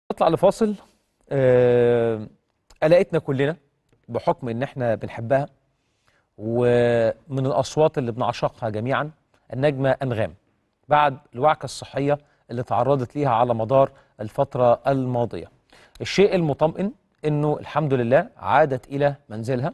نطلع لفاصل آه، قلقتنا كلنا بحكم ان احنا بنحبها ومن الاصوات اللي بنعشقها جميعا النجمه انغام بعد الوعكه الصحيه اللي تعرضت ليها على مدار الفتره الماضيه الشيء المطمئن انه الحمد لله عادت الى منزلها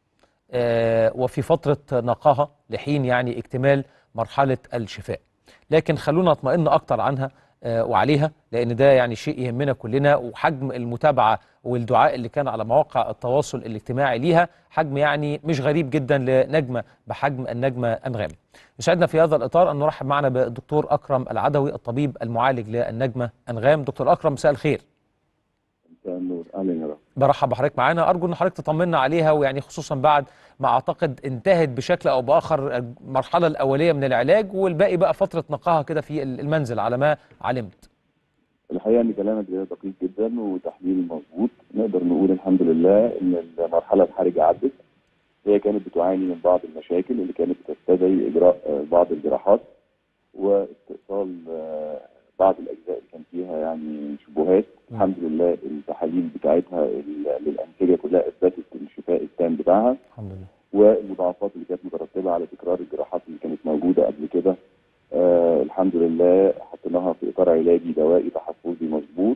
آه، وفي فتره نقاهه لحين يعني اكتمال مرحله الشفاء لكن خلونا نطمئن اكتر عنها آه، وعليها لان ده يعني شيء يهمنا كلنا وحجم المتابعه والدعاء اللي كان على مواقع التواصل الاجتماعي ليها حجم يعني مش غريب جدا لنجمه بحجم النجمه انغام. يسعدنا في هذا الاطار ان نرحب معنا بالدكتور اكرم العدوي الطبيب المعالج للنجمه انغام. دكتور اكرم مساء الخير. مساء النور اهلا يا رب برحب بحضرتك معانا ارجو ان حضرتك تطمنا عليها ويعني خصوصا بعد ما اعتقد انتهت بشكل او باخر المرحله الاوليه من العلاج والباقي بقى فتره نقاهه كده في المنزل على ما علمت. الحقيقه ان كلامك ده دقيق جدا وتحليل مظبوط نقدر نقول الحمد لله ان المرحله الحرجه عدت هي كانت بتعاني من بعض المشاكل اللي كانت بتستدعي اجراء آه، بعض الجراحات واستئصال آه، بعض الاجزاء اللي كان فيها يعني شبهات الحمد لله التحاليل بتاعتها ال- للانسجه كلها اثبتت الشفاء التام بتاعها الحمد لله. والمضاعفات اللي كانت مترتبه على تكرار الجراحات اللي كانت موجوده قبل كده آه الحمد لله حطيناها في اطار علاجي دوائي تحفظي مظبوط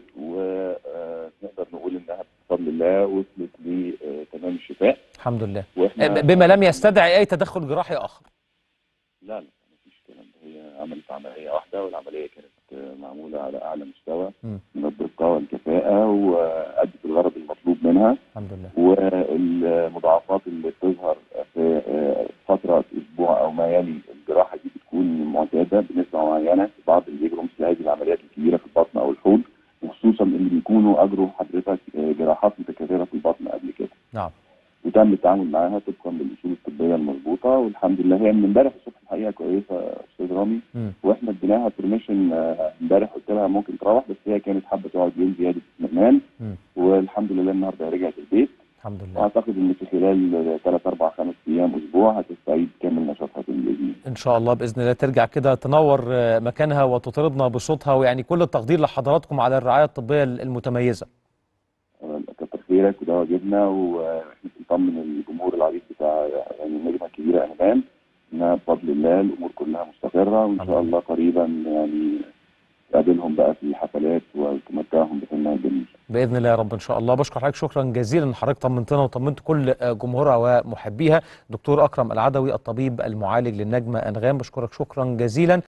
ونقدر نقول انها بفضل الله وصلت لتمام الشفاء الحمد لله. واحنا بما لم يستدعي اي تدخل جراحي اخر. لا لا مفيش الكلام ده هي عملت عمليه واحده والعمليه كانت آه، معموله على اعلى مستوى مم. من الدقه والكفاءه وادت الغرض المطلوب منها الحمد لله. والمضاعفات اللي بتظهر في آه، فترة أسبوع أو ما يلي الجراحة دي بتكون معتادة بنسبة معينة في بعض اللي بيجروا مثل هذه العمليات الكبيرة في البطن أو الحوض وخصوصا اللي بيكونوا أجروا حضرتك آه، جراحات متكررة في البطن قبل كده نعم. وتم التعامل معاها طبقا للأصول الطبية المظبوطة والحمد لله هي من امبارح الصبح الحقيقة كويسة يا أستاذ رامي مم. واحنا اديناها برميشن امبارح قلت لها ممكن تروح بس هي كانت حابة تقعد يوم زيادة اطمئنان مم. والحمد لله النهارده رجعت البيت الحمد لله. واعتقد ان في خلال 3 4 5 ايام اسبوع هتستعيد كامل نشاطها باذن الله ان شاء الله باذن الله ترجع كده تنور آه، مكانها وتطربنا بصوتها ويعني كل التقدير لحضراتكم على الرعايه الطبيه المتميزه. آه، كتر خيرك وده واجبنا واحنا بنطمن الجمهور العريض بتاع يعني النجمه الكبيره انغام انها بفضل الله الامور كلها مستقره وان الحمد شاء الله قريبا يعني تقابلهم بقى في الحفلات وتمتعهم بفنها الجميل باذن الله يا رب ان شاء الله بشكر حضرتك شكرا جزيلا ان حضرتك طمنتنا وطمنت كل آه، جمهورها ومحبيها دكتور اكرم العدوي الطبيب المعالج للنجمه انغام بشكرك شكرا جزيلا